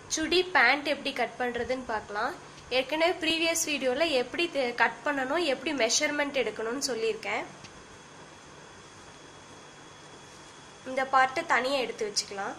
சுடி pant எப்படி cut பண்ணுறதுன்னு பார்க்கலாம் ஏற்கனவே ப்ரீவியஸ் வீடியோவில் எப்படி கட் பண்ணணும் எப்படி மெஷர்மெண்ட் எடுக்கணும்னு சொல்லியிருக்கேன் இந்த பார்ட்டை தனியாக எடுத்து வச்சுக்கலாம்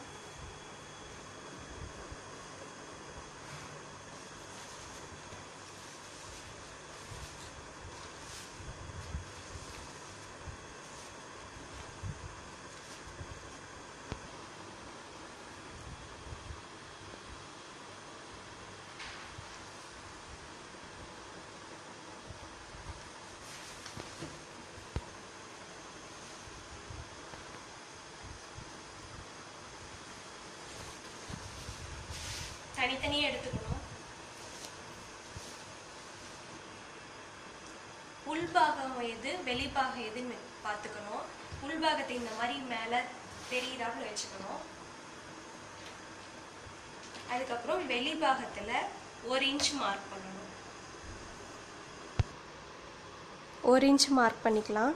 தனித்தனியாக எடுத்துக்கணும் உள்பாகம் எது வெளிப்பாகம் எதுன்னு பார்த்துக்கணும் உள்பாகத்தை இந்த மாதிரி மேலே தெரியிறாப்புல வச்சுக்கணும் அதுக்கப்புறம் வெளிப்பாகத்தில் ஒரு இன்ச் மார்க் பண்ணணும் ஒரு இன்ச் மார்க் பண்ணிக்கலாம்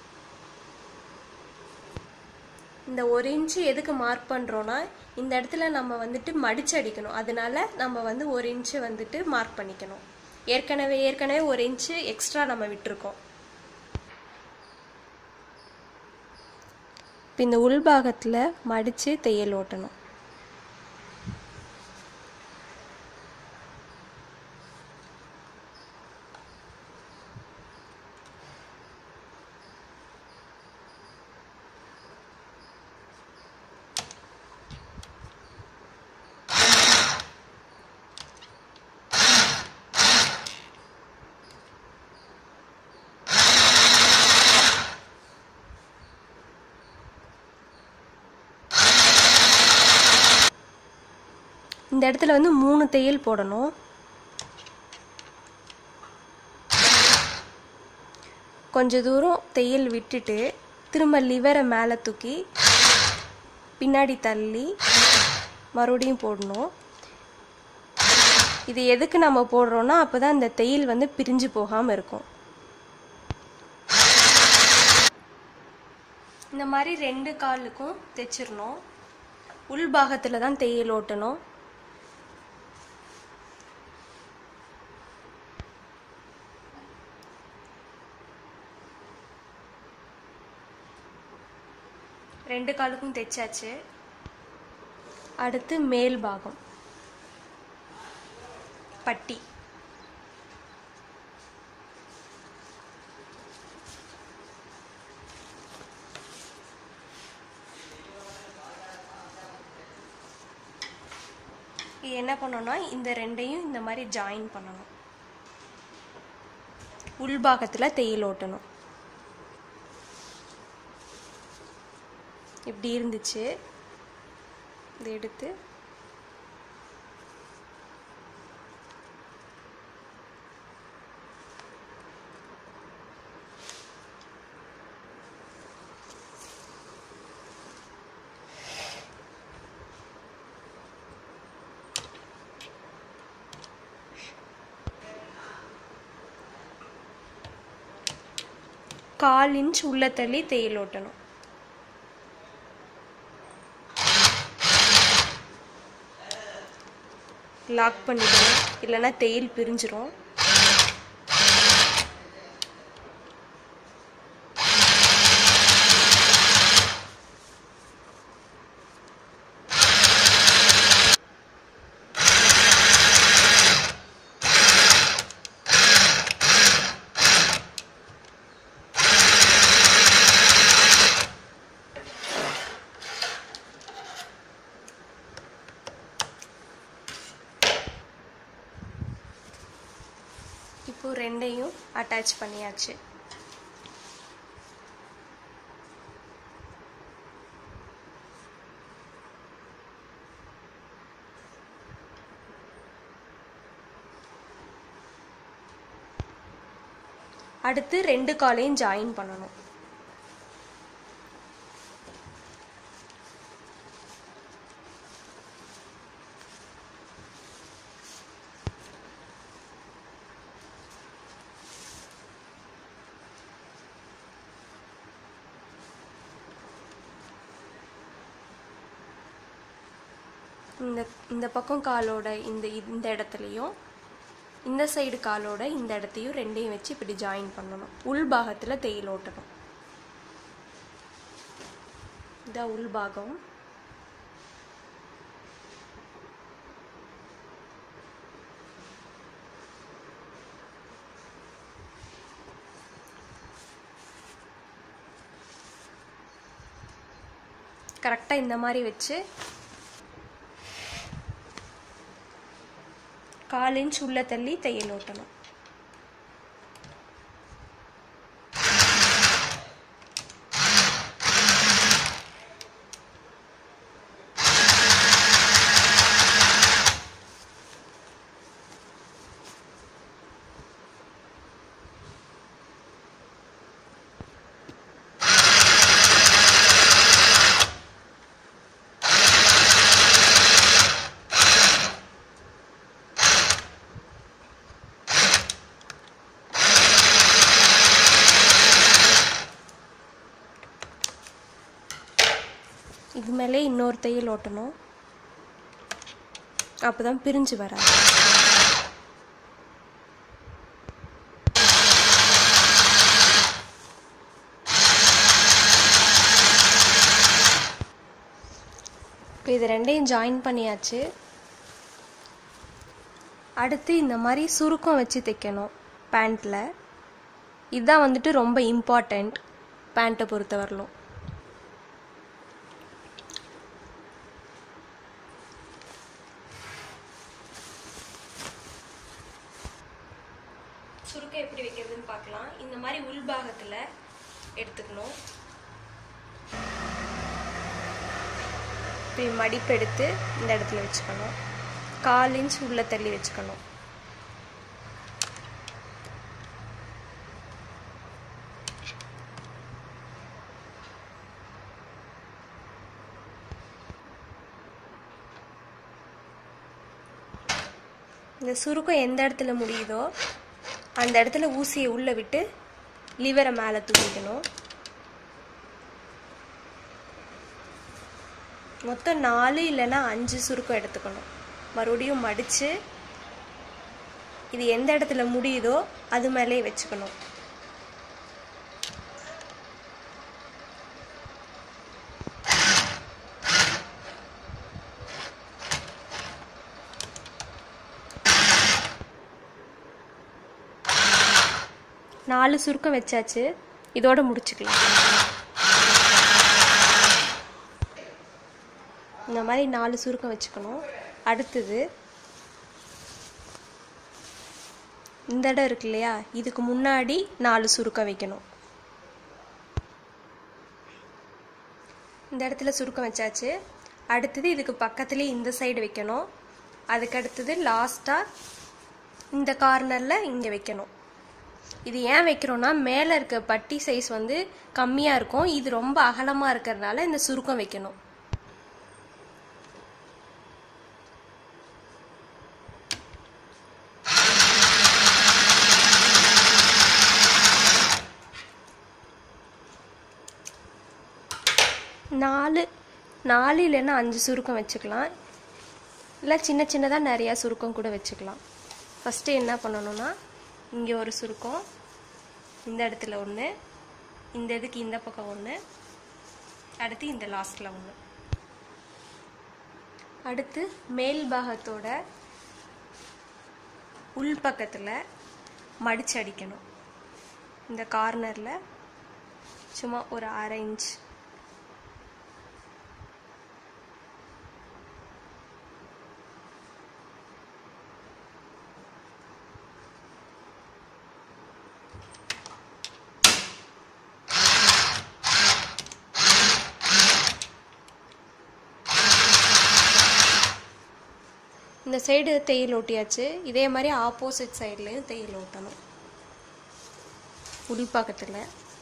இந்த ஒரு இன்ச்சு எதுக்கு மார்க் பண்ணுறோன்னா இந்த இடத்துல நம்ம வந்துட்டு மடிச்சு அடிக்கணும் அதனால நம்ம வந்து ஒரு இன்ச்சு வந்துட்டு மார்க் பண்ணிக்கணும் ஏற்கனவே ஏற்கனவே ஒரு இன்ச்சு எக்ஸ்ட்ரா நம்ம விட்டுருக்கோம் இப்போ இந்த உள்பாகத்தில் மடித்து தையல் ஓட்டணும் இந்த இடத்துல வந்து மூணு தையல் போடணும் கொஞ்ச தூரம் தையல் விட்டுட்டு திரும்ப லிவரை மேலே தூக்கி பின்னாடி தள்ளி மறுபடியும் போடணும் இது எதுக்கு நம்ம போடுறோன்னா அப்போ தான் இந்த தையல் வந்து பிரிஞ்சு போகாமல் இருக்கும் இந்த மாதிரி ரெண்டு காலுக்கும் தைச்சிடணும் உள்பாகத்தில் தான் தையல் ஓட்டணும் ரெண்டு காலுக்கும் தைச்சாச்சு அடுத்து மேல் பாகம் பட்டி இது என்ன பண்ணணும்னா இந்த ரெண்டையும் இந்த மாதிரி ஜாயின் பண்ணணும் உள்பாகத்தில் தையல் ஓட்டணும் இப்படி இருந்துச்சு இதை எடுத்து கால் இன்ச் உள்ள தள்ளி தையல் ஓட்டணும் லாக் பண்ணிடணும் இல்லைன்னா தையல் பிரிஞ்சிரும் இப்போ ரெண்டையும் அட்டாச் பண்ணியாச்சு அடுத்து ரெண்டு காலையும் ஜாயின் பண்ணணும் இந்த இந்த பக்கம் காலோட இந்த இந்த இடத்துலையும் இந்த சைடு காலோட இந்த இடத்தையும் ரெண்டையும் வச்சு இப்படி ஜாயின் பண்ணணும் உள் பாகத்தில் தையல் ஓட்டணும் இதான் உள் பாகம் கரெக்டாக இந்த மாதிரி வச்சு கால் இன்ச் உள்ள தள்ளி தையல் ஓட்டணும் இது மேலே இன்னொரு தையல் ஓட்டணும் அப்போ தான் பிரிஞ்சு வராது இப்போ இது ரெண்டையும் ஜாயின் பண்ணியாச்சு அடுத்து இந்த மாதிரி சுருக்கம் வச்சு தைக்கணும் பேண்ட்டில் இதுதான் வந்துட்டு ரொம்ப இம்பார்ட்டண்ட் பேண்ட்டை பொறுத்த வரலும் சுருக்கம் எப்படி வைக்கிறதுன்னு பார்க்கலாம் இந்த மாதிரி உள்பாகத்தில் எடுத்துக்கணும் இப்படி மடிப்பு எடுத்து இந்த இடத்துல வச்சுக்கணும் கால் இன்ச் உள்ள தள்ளி வச்சுக்கணும் இந்த சுருக்கம் எந்த இடத்துல முடியுதோ அந்த இடத்துல ஊசியை உள்ளே விட்டு லிவரை மேலே தூக்கிக்கணும் மொத்தம் நாலு இல்லைன்னா அஞ்சு சுருக்கம் எடுத்துக்கணும் மறுபடியும் மடித்து இது எந்த இடத்துல முடியுதோ அது மேலேயே வச்சுக்கணும் நாலு சுருக்கம் வச்சாச்சு இதோட முடிச்சுக்கலாம் இந்த மாதிரி நாலு சுருக்கம் வச்சுக்கணும் அடுத்தது இந்த இடம் இருக்கு இல்லையா இதுக்கு முன்னாடி நாலு சுருக்கம் வைக்கணும் இந்த இடத்துல சுருக்கம் வச்சாச்சு அடுத்தது இதுக்கு பக்கத்துலேயே இந்த சைடு வைக்கணும் அதுக்கு அடுத்தது லாஸ்ட்டாக இந்த கார்னரில் இங்கே வைக்கணும் இது ஏன் வைக்கிறோன்னா மேலே இருக்க பட்டி சைஸ் வந்து கம்மியாக இருக்கும் இது ரொம்ப அகலமாக இருக்கிறதுனால இந்த சுருக்கம் வைக்கணும் நாலு நாலு இல்லைன்னா அஞ்சு சுருக்கம் வச்சுக்கலாம் இல்லை சின்ன சின்னதாக நிறையா சுருக்கம் கூட வச்சுக்கலாம் ஃபஸ்ட்டு என்ன பண்ணணும்னா இங்கே ஒரு சுருக்கம் இந்த இடத்துல ஒன்று இந்த இதுக்கு இந்த பக்கம் ஒன்று அடுத்து இந்த லாஸ்ட்டில் ஒன்று அடுத்து மேல் பாகத்தோட உள் பக்கத்தில் மடிச்சு அடிக்கணும் இந்த கார்னரில் சும்மா ஒரு அரை இன்ச் இந்த சைடு தையல் ஓட்டியாச்சு இதே மாதிரி ஆப்போசிட் சைட்லேயும் தையல் ஓட்டணும் உள் பக்கத்தில்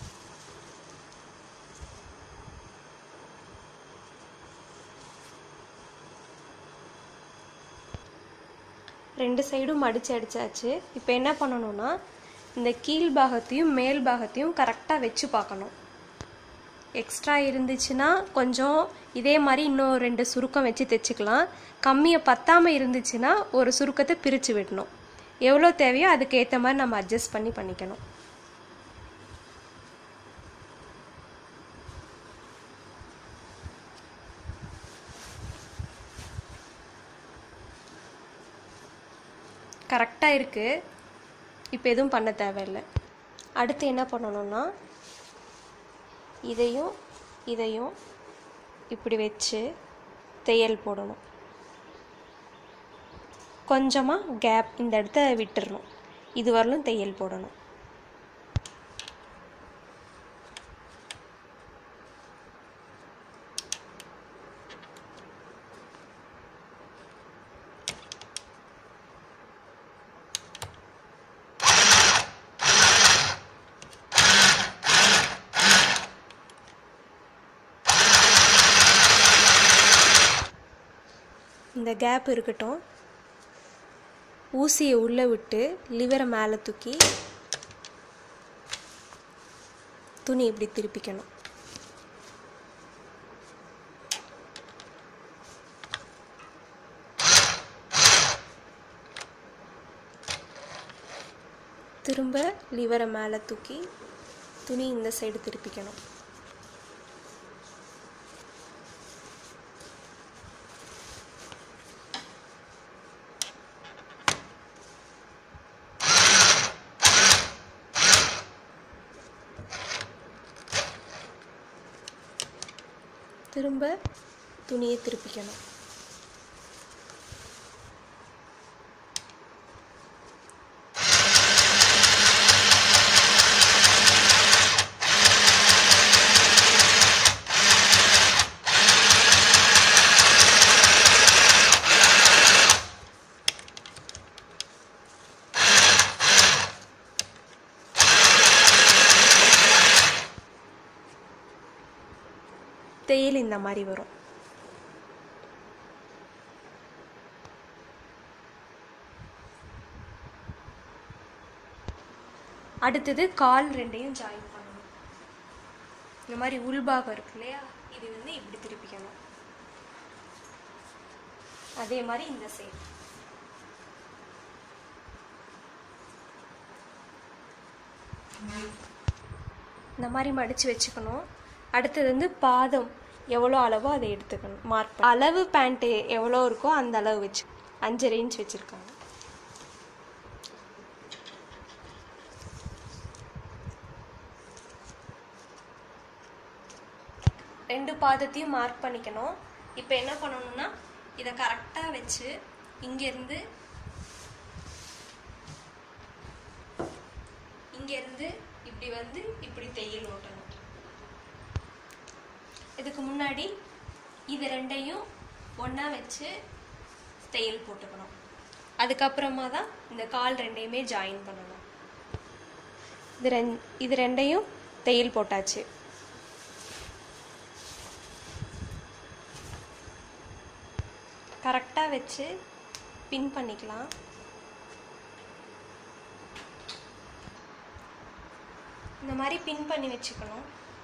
ரெண்டு சைடும் மடிச்சு அடிச்சாச்சு இப்போ என்ன பண்ணணும்னா இந்த கீழ் பாகத்தையும் மேல் பாகத்தையும் கரெக்டாக வச்சு பார்க்கணும் எக்ஸ்ட்ரா இருந்துச்சுன்னா கொஞ்சம் இதே மாதிரி இன்னும் ரெண்டு சுருக்கம் வச்சு தைச்சிக்கலாம் கம்மியை பத்தாமல் இருந்துச்சுன்னா ஒரு சுருக்கத்தை பிரித்து விடணும் எவ்வளோ தேவையோ அதுக்கு ஏற்ற மாதிரி நம்ம அட்ஜஸ்ட் பண்ணி பண்ணிக்கணும் கரெக்டாக இருக்குது இப்போ எதுவும் பண்ண தேவையில்லை அடுத்து என்ன பண்ணணும்னா இதையும் இதையும் இப்படி வச்சு தையல் போடணும் கொஞ்சமாக கேப் இந்த இடத்த விட்டுறணும் இது வரலும் தையல் போடணும் இந்த கேப் இருக்கட்டும் ஊசியை உள்ளே விட்டு லிவரை மேலே தூக்கி துணி இப்படி திருப்பிக்கணும் திரும்ப லிவரை மேலே தூக்கி துணி இந்த சைடு திருப்பிக்கணும் திரும்ப துணியை திருப்பிக்கணும் தையல் இந்த மாதிரி வரும் அடுத்தது கால் ரெண்டையும் ஜாயின் பண்ணணும் இந்த மாதிரி உள்பாகம் இருக்கு இல்லையா இது வந்து இப்படி திருப்பிக்கணும் அதே மாதிரி இந்த சைடு இந்த மாதிரி மடித்து வச்சுக்கணும் அடுத்தது வந்து பாதம் எவ்வளோ அளவோ அதை எடுத்துக்கணும் மார்க் அளவு பேண்ட்டு எவ்வளோ இருக்கோ அந்த அளவு வச்சு அஞ்சரை இன்ச் வச்சுருக்காங்க ரெண்டு பாதத்தையும் மார்க் பண்ணிக்கணும் இப்போ என்ன பண்ணணும்னா இதை கரெக்டாக வச்சு இங்கேருந்து இங்கேருந்து இப்படி வந்து இப்படி தையல் ஓட்டணும் இதுக்கு முன்னாடி இது ரெண்டையும் ஒன்றா வச்சு தையல் போட்டுக்கணும் அதுக்கப்புறமா தான் இந்த கால் ரெண்டையுமே ஜாயின் பண்ணணும் இது ரெண் இது ரெண்டையும் தையல் போட்டாச்சு கரெக்டாக வச்சு பின் பண்ணிக்கலாம் இந்த மாதிரி பின் பண்ணி வச்சுக்கணும்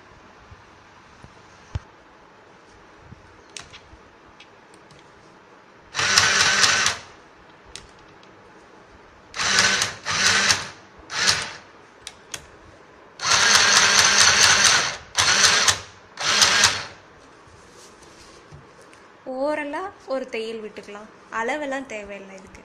ஓரலாக ஒரு தையல் விட்டுக்கலாம் அளவெல்லாம் தேவையில்லை இதுக்கு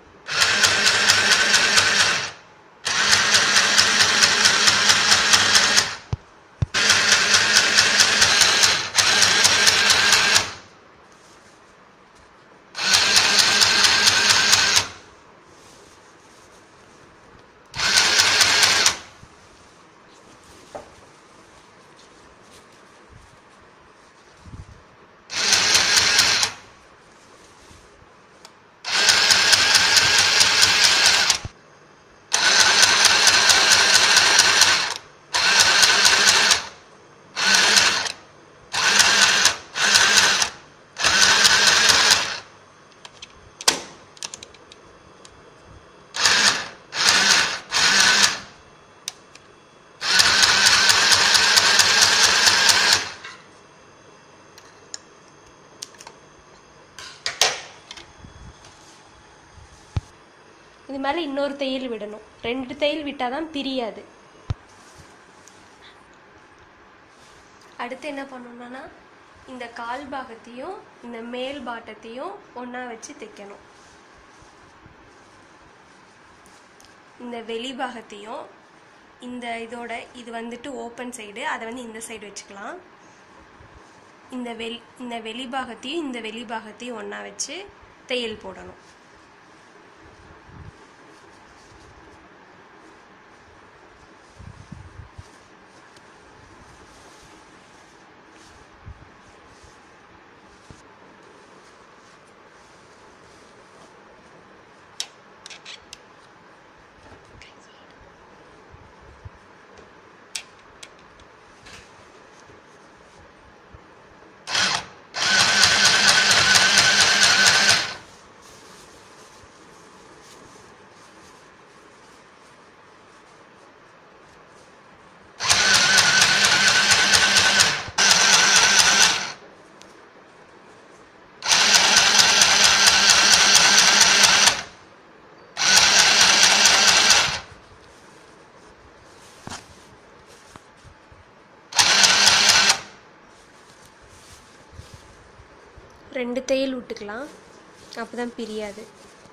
இது மேலே இன்னொரு தையல் விடணும் ரெண்டு தையல் விட்டால் தான் பிரியாது அடுத்து என்ன பண்ணணும்னா இந்த கால் பாகத்தையும் இந்த மேல் பாட்டத்தையும் ஒன்றா வச்சு தைக்கணும் இந்த வெளி பாகத்தையும் இந்த இதோட இது வந்துட்டு ஓப்பன் சைடு அதை வந்து இந்த சைடு வச்சுக்கலாம் இந்த வெளி இந்த வெளி பாகத்தையும் இந்த வெளி பாகத்தையும் ஒன்றா வச்சு தையல் போடணும் ரெண்டு தையல் விட்டுக்கலாம் அப்போ தான் பிரியாது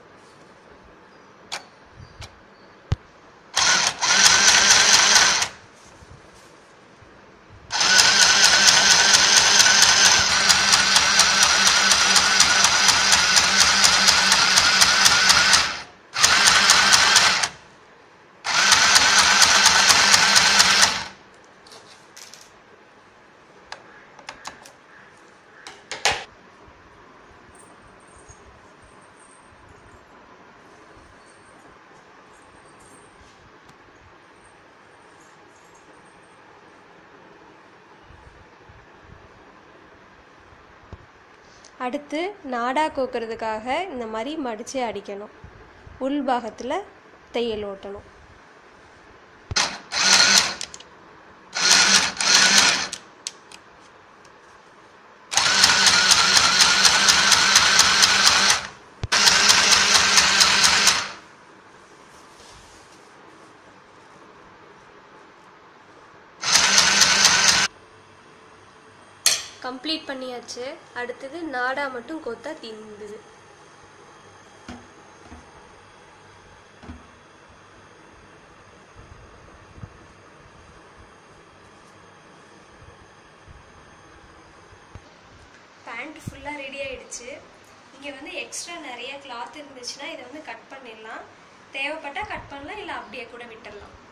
அடுத்து நாடா கோக்கிறதுக்காக இந்த மாதிரி மடித்து அடிக்கணும் உள் பாகத்தில் தையல் ஓட்டணும் கம்ப்ளீட் பண்ணியாச்சு அடுத்தது நாடா மட்டும் கொத்தா தீர்ந்தது பேண்ட் ஃபுல்லாக ரெடி ஆயிடுச்சு இங்கே வந்து எக்ஸ்ட்ரா நிறைய கிளாத் இருந்துச்சுன்னா இதை வந்து கட் பண்ணிடலாம் தேவைப்பட்டால் கட் பண்ணலாம் இல்லை அப்படியே கூட விட்டுடலாம்